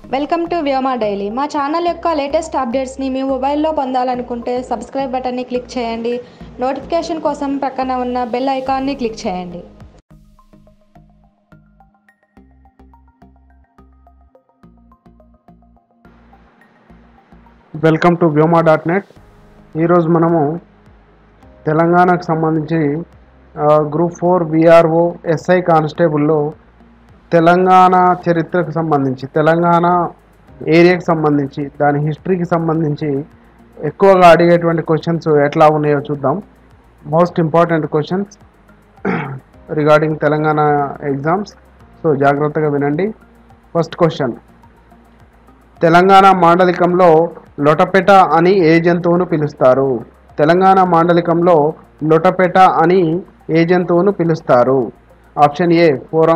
welcome to Vyoma daily మా channel యొక్క latest అప్డేట్స్ని మీ మొబైల్లో పొందాలనుకుంటే సబ్స్క్రైబ్ బటన్ని క్లిక్ చేయండి నోటిఫికేషన్ కోసం పక్కన ఉన్న బెల్ ఐకాన్ని క్లిక్ చేయండి welcome to Vyoma dot net ఈరోజు మనము తెలంగాణకు సంబంధించి ఆ, గ్రూప్ ఫోర్ విఆర్ఓ ఎస్ఐ కానిస్టేబుల్లో తెలంగాణ చరిత్రకు సంబంధించి తెలంగాణ ఏరియాకి సంబంధించి దాని హిస్టరీకి సంబంధించి ఎక్కువగా అడిగేటువంటి క్వశ్చన్స్ ఎట్లా ఉన్నాయో చూద్దాం most important questions regarding Telangana exams so జాగ్రత్తగా వినండి ఫస్ట్ క్వశ్చన్ తెలంగాణ మాండలికంలో లొటపెట అని ఏ జంతువును పిలుస్తారు తెలంగాణ మాండలికంలో లొటపెట అని ఏ జంతువును పిలుస్తారు ఆప్షన్ ఏ ఫోరం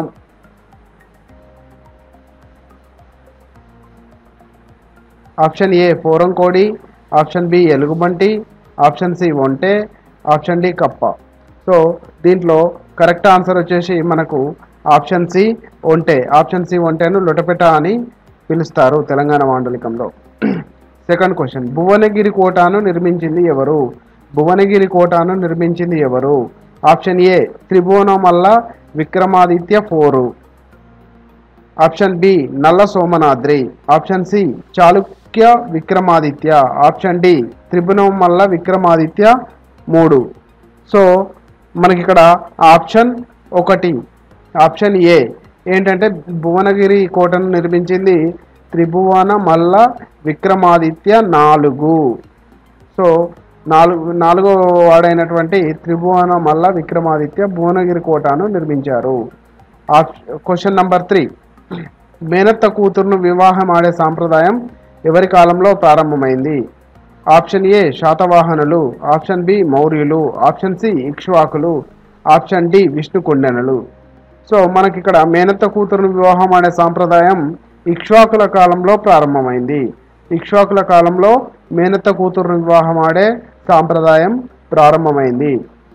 ఆప్షన్ ఏ ఫోరం కోడి ఆప్షన్ బి ఎలుగుబంటి ఆప్షన్ సి ఒంటె ఆప్షన్ డి కప్ప సో దీంట్లో కరెక్ట్ ఆన్సర్ వచ్చేసి మనకు ఆప్షన్ సి ఒంటె ఆప్షన్ సి ఒంటెను లొటపెట అని పిలుస్తారు తెలంగాణ మాండలికంలో సెకండ్ క్వశ్చన్ భువనగిరి కోటను నిర్మించింది ఎవరు భువనగిరి కోటను నిర్మించింది ఎవరు option A Tribhuvanamalla Vikramaditya four option B Nalla Somanadri option C Chalukya Vikramaditya option D Tribhuvanamalla Vikramaditya మూడు సో మనకి ఇక్కడ ఆప్షన్ ఒకటి ఆప్షన్ ఏ ఏంటంటే భువనగిరి కోటను నిర్మించింది త్రిభువన మల్ల విక్రమాదిత్య నాలుగు సో నాలుగు నాలుగో వాడైనటువంటి త్రిభువన మల్ల విక్రమాదిత్య భువనగిరి కోటను నిర్మించారు క్వశ్చన్ నంబర్ త్రీ మేనత్త కూతురును వివాహం ఆడే సాంప్రదాయం ఎవరి కాలంలో ప్రారంభమైంది ఆప్షన్ ఏ శాతవాహనులు ఆప్షన్ బి మౌర్యులు ఆప్షన్ సి ఇక్ష్వాకులు ఆప్షన్ డి విష్ణుకుండెనులు సో మనకి ఇక్కడ మేనత్త కూతురును వివాహం ఆడే సాంప్రదాయం ఇక్ష్వాకుల కాలంలో ప్రారంభమైంది ఇక్ష్వాకుల కాలంలో మేనత్త కూతురును వివాహం ఆడే సాంప్రదాయం ప్రారంభమైంది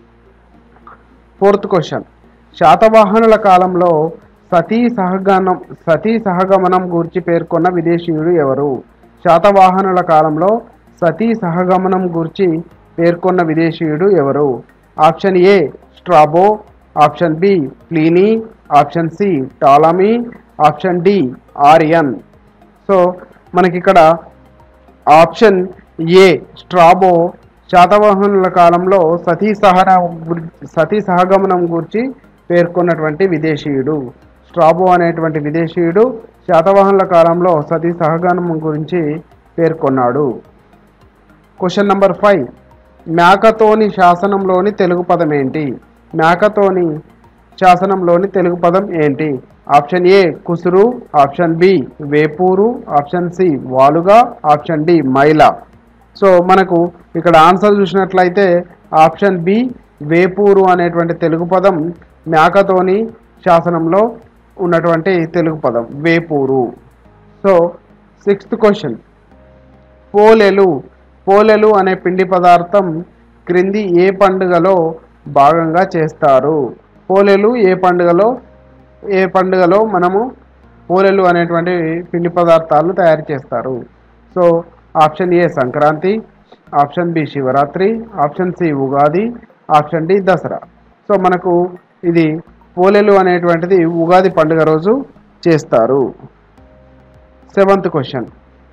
ఫోర్త్ క్వశ్చన్ శాతవాహనుల కాలంలో సతీ సహగమనం సతీ సహగమనం గూర్చి పేర్కొన్న విదేశీయుడు ఎవరు శాతవాహనుల కాలంలో సతీ సహగమనం గూర్చి పేర్కొన్న విదేశీయుడు ఎవరు option A Strabo option B Pliny option C Ptolemy option D Arrian so మనకి ఇక్కడ ఆప్షన్ ఏ స్ట్రాబో శాతవాహనుల కాలంలో సతీ సహన గురి- సతీ సహగమనం గురించి పేర్కొన్నటువంటి విదేశీయుడు స్ట్రాబో అనేటువంటి విదేశీయుడు శాతవాహనుల కాలంలో సతీ సహగమనం గురించి పేర్కొన్నాడు క్వశ్చన్ నంబర్ ఫైవ్ మేకతోని శాసనంలోని తెలుగు పదం ఏంటి మేకతోని శాసనంలోని తెలుగు పదం ఏంటి ఆప్షన్ ఏ కుసురు ఆప్షన్ బి వేపూరు ఆప్షన్ సి వాలుగా ఆప్షన్ డి మైల సో మనకు ఇక్కడ ఆన్సర్ చూసినట్లయితే ఆప్షన్ బి వేపూరు అనేటువంటి తెలుగు పదం మేకతోని శాసనంలో ఉన్నటువంటి తెలుగు పదం వేపూరు సో సిక్స్త్ క్వశ్చన్ పోలెలు పోలెలు అనే పిండి పదార్థం క్రింది ఏ పండుగలో భాగంగా చేస్తారు పోలెలు ఏ పండుగలో ఏ పండుగలో మనము పోలెలు అనేటువంటి పిండి పదార్థాలు తయారు చేస్తారు so option A Sankranti option B Shivaratri option C Ugadi option D Dasara so మనకు ఇది పోలెలు అనేటువంటిది ఉగాది పండుగ రోజు చేస్తారు సెవెంత్ క్వశ్చన్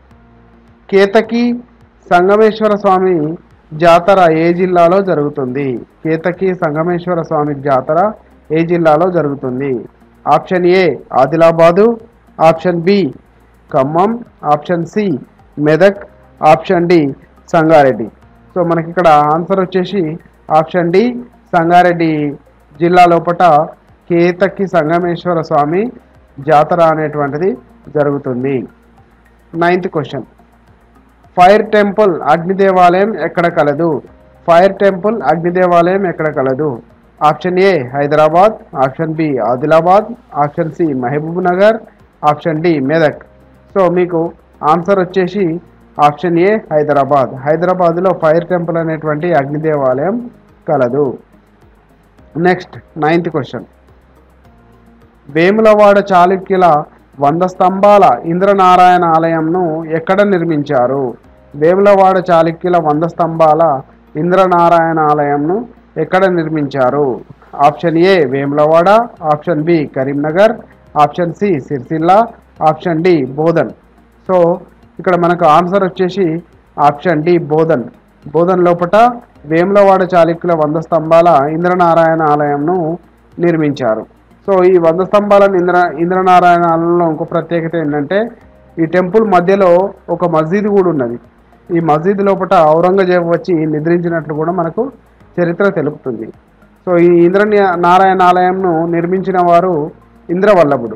కేతకి సంగమేశ్వర స్వామి జాతర ఏ జిల్లాలో జరుగుతుంది కేతకి సంగమేశ్వర స్వామి జాతర ఏ జిల్లాలో జరుగుతుంది option A Adilabad option B Khammam option C Medak option D Sangareddy so మనకి ఇక్కడ ఆన్సర్ వచ్చేసి ఆప్షన్ డి సంగారెడ్డి జిల్లా లోపట కేతకి సంగమేశ్వర స్వామి జాతర అనేటువంటిది జరుగుతుంది నైన్త్ క్వశ్చన్ ఫైర్ టెంపుల్ అగ్ని దేవాలయం ఎక్కడ కలదు ఫైర్ టెంపుల్ అగ్ని దేవాలయం ఎక్కడ కలదు option A Hyderabad option B Adilabad option C Mahabub Nagar option D Medak so మీకు ఆన్సర్ వచ్చేసి ఆప్షన్ ఏ హైదరాబాద్ హైదరాబాద్లో ఫైర్ టెంపుల్ అనేటువంటి అగ్ని దేవాలయం కలదు నెక్స్ట్ నైన్త్ క్వశ్చన్ వేములవాడ చాళుక్యుల వంద స్తంభాల ఇంద్రనారాయణ ఆలయంను ఎక్కడ నిర్మించారు వేములవాడ చాళుక్యుల వంద స్తంభాల ఇంద్రనారాయణ ఆలయంను ఎక్కడ నిర్మించారు option A Vemulawada option B Karimnagar option C Sircilla option D Bodhan so ఇక్కడ మనకు ఆన్సర్ వచ్చేసి ఆప్షన్ డి బోధన్ బోధన్ లోపట వేములవాడ చాళుక్యుల వంద స్తంభాల ఇంద్రనారాయణ ఆలయంను నిర్మించారు సో ఈ వంద స్తంభాల ఇంద్ర ఇంద్రనారాయణ ఆలయంలో ఇంకో ప్రత్యేకత ఏంటంటే ఈ టెంపుల్ మధ్యలో ఒక మసీదు కూడా ఉన్నది ఈ మసీదు లోపల ఔరంగజేబు వచ్చి నిద్రించినట్లు కూడా మనకు చరిత్ర తెలుపుతుంది సో ఈ ఇంద్ర నారాయణ ఆలయంను నిర్మించిన వారు ఇంద్రవల్లభుడు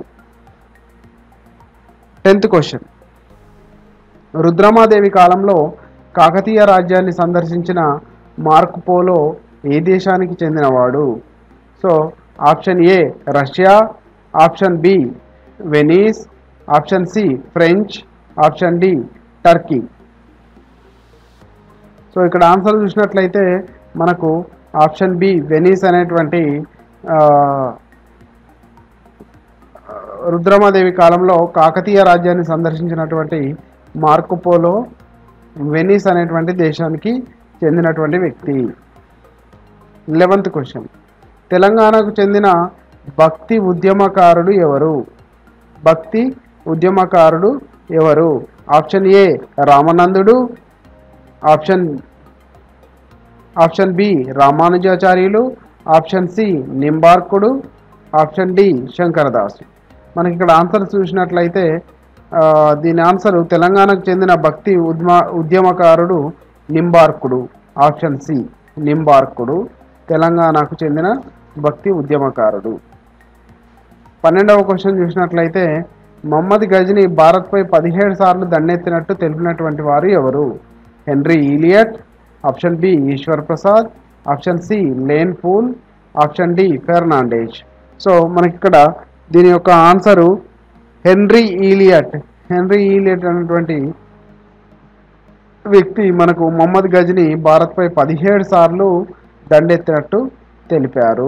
టెన్త్ క్వశ్చన్ రుద్రమాదేవి కాలంలో కాకతీయ రాజ్యాన్ని సందర్శించిన మార్క్ పోలో ఏ దేశానికి చెందినవాడు so option A Russia option B Venice option C French option D Turkey so ఇక్కడ ఆన్సర్ చూసినట్లయితే మనకు ఆప్షన్ బి వెనీస్ అనేటువంటి ఆ, రుద్రమాదేవి కాలంలో కాకతీయ రాజ్యాన్ని సందర్శించినటువంటి మార్కోపోలో వెనీస్ అనేటువంటి దేశానికి చెందినటువంటి వ్యక్తి లెవెంత్ క్వశ్చన్ తెలంగాణకు చెందిన భక్తి ఉద్యమకారుడు ఎవరు భక్తి ఉద్యమకారుడు ఎవరు option A Ramanandudu option option B Ramanujacharyulu option C Nimbarkudu option D Shankaradasu మనకి ఇక్కడ ఆన్సర్ చూసినట్లయితే ఆ, దీని ఆన్సర్ తెలంగాణకు చెందిన భక్తి ఉద్యమ ఉద్యమకారుడు నింబార్కుడు ఆప్షన్ సి నింబార్కుడు తెలంగాణకు చెందిన భక్తి ఉద్యమకారుడు పన్నెండవ క్వశ్చన్ చూసినట్లయితే మహమ్మద్ గజ్ని భారత్పై పదిహేడు సార్లు దండెత్తినట్టు తెలిపినటువంటి వారు ఎవరు Henry Elliot option B Eshwar Prasad option C Lane Poole option D Fernandez so మనకి ఇక్కడ దీని యొక్క answer Henry Elliot Henry Elliot అనేటువంటి వ్యక్తి మనకు మొహమ్మద్ గజ్ని భారత్పై పదిహేడు సార్లు దండెత్తినట్టు తెలిపారు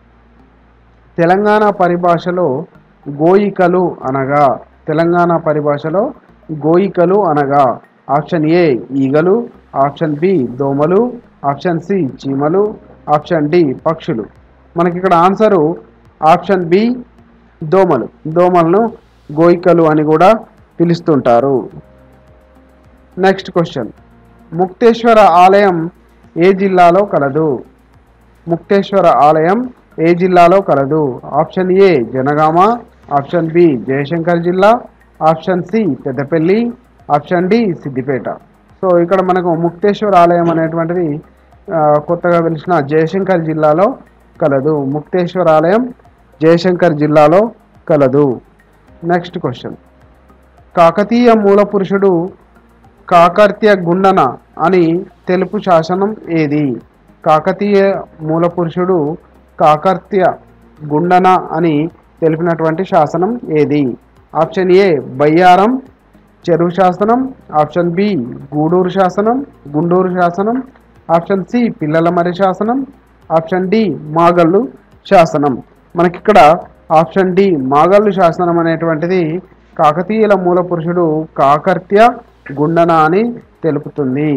తెలంగాణ పరిభాషలో గోయికలు అనగా తెలంగాణ పరిభాషలో గోయికలు అనగా ఆప్షన్ ఏ ఈగలు ఆప్షన్ బి దోమలు ఆప్షన్ సి చీమలు ఆప్షన్ డి పక్షులు మనకి ఇక్కడ ఆన్సరు ఆప్షన్ బి దోమలు దోమలను గోయికలు అని కూడా పిలుస్తుంటారు నెక్స్ట్ క్వశ్చన్ ముక్తేశ్వర ఆలయం ఏ జిల్లాలో కలదు ముక్తేశ్వర ఆలయం ఏ జిల్లాలో కలదు option A Jangaon option B Jayashankar జిల్లా option C Peddapalli option D Siddipet so ఇక్కడ మనకు ముక్తేశ్వర ఆలయం అనేటువంటిది ఆ, కొత్తగా వెలిసిన జయశంకర్ జిల్లాలో కలదు ముక్తేశ్వర ఆలయం జయశంకర్ జిల్లాలో కలదు నెక్స్ట్ క్వశ్చన్ కాకతీయ మూల పురుషుడు కాకర్త్య గుండన అని తెలుపు శాసనం ఏది కాకతీయ మూల పురుషుడు కాకర్త్య గుండన అని తెలిపినటువంటి శాసనం ఏది ఆప్షన్ ఏ బయ్యారం చెరువు శాసనం ఆప్షన్ బి గూడూరు శాసనం గుండూరు శాసనం ఆప్షన్ సి పిల్లలమరి శాసనం ఆప్షన్ డి మాగల్లు శాసనం మనకిక్కడ ఆప్షన్ డి మాగల్లు శాసనం అనేటువంటిది కాకతీయుల మూల పురుషుడు కాకర్త్య గుండన అని తెలుపుతుంది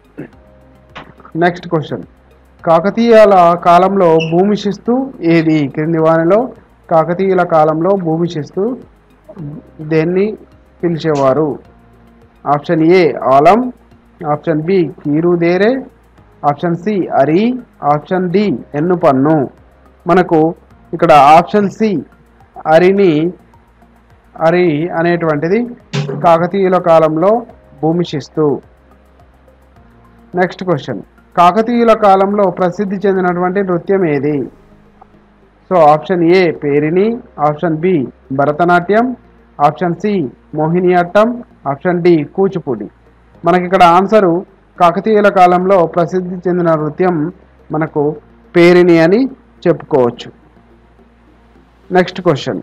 నెక్స్ట్ క్వశ్చన్ కాకతీయుల కాలంలో భూమి శిస్తు ఏది క్రింది వానిలో కాకతీయుల కాలంలో భూమి శిస్తు దేన్ని పిలిచేవారు ఆప్షన్ ఏ ఆలం ఆప్షన్ బి కీరుదేరే ఆప్షన్ సి అరి ఆప్షన్ డి ఎన్నుపన్ను మనకు ఇక్కడ ఆప్షన్ సి అరిని అరి అనేటువంటిది కాకతీయుల కాలంలో భూమి శిస్తు నెక్స్ట్ క్వశ్చన్ కాకతీయుల కాలంలో ప్రసిద్ధి చెందినటువంటి నృత్యం ఏది so option A Perini option B Bharatanatyam option C Mohiniyattam option D Kuchipudi మనకి ఇక్కడ ఆన్సరు కాకతీయుల కాలంలో ప్రసిద్ధి చెందిన నృత్యం మనకు పేరిణి అని చెప్పుకోవచ్చు నెక్స్ట్ క్వశ్చన్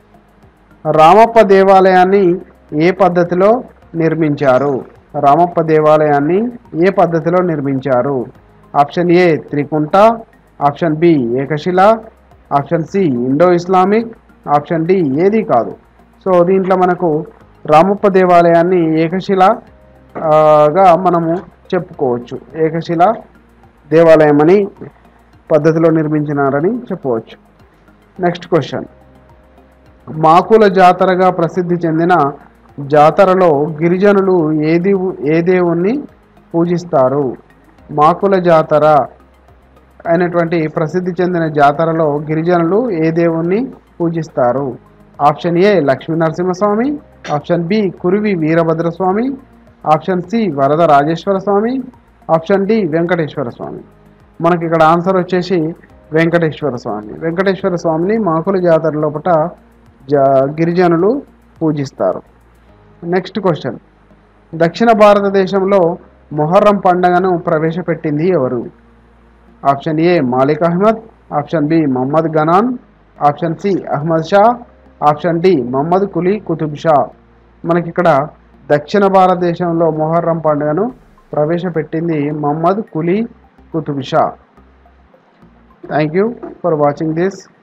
రామప్ప దేవాలయాన్ని ఏ పద్ధతిలో నిర్మించారు రామప్ప దేవాలయాన్ని ఏ పద్ధతిలో నిర్మించారు ఆప్షన్ ఏ త్రికుంట ఆప్షన్ బి ఏకశిల option C Indo Islamic option D ఏది కాదు సో దీంట్లో మనకు రామప్ప దేవాలయాన్ని ఏకశిల ఆ, గా మనము చెప్పుకోవచ్చు ఏకశిల దేవాలయం అని పద్ధతిలో నిర్మించినారని చెప్పవచ్చు నెక్స్ట్ క్వశ్చన్ మాకుల జాతరగా ప్రసిద్ధి చెందిన జాతరలో గిరిజనులు ఏ దేవు ఏ దేవుణ్ణి పూజిస్తారు మాకుల జాతర అయినటువంటి ప్రసిద్ధి చెందిన జాతరలో గిరిజనులు ఏ దేవుణ్ణి పూజిస్తారు option A Lakshmi Narasimhaswamy option B Kurivi Veerabhadraswamy option C Varada Rajeshwara Swamy option D Venkateshwara Swamy మనకి ఇక్కడ ఆన్సర్ వచ్చేసి వెంకటేశ్వర స్వామి వెంకటేశ్వర స్వామిని మాకుల జాతర లోపల జా గిరిజనులు పూజిస్తారు నెక్స్ట్ క్వశ్చన్ దక్షిణ భారతదేశంలో మొహర్రం పండుగను ప్రవేశపెట్టింది ఎవరు option A Malik Ahmad option B Muhammad గనాన్ option C Ahmad Shah option D Muhammad Quli Qutub Shah మనకి ఇక్కడ దక్షిణ భారతదేశంలో మొహర్రం పండుగను ప్రవేశపెట్టింది Muhammad Quli Qutub Shah thank you for watching this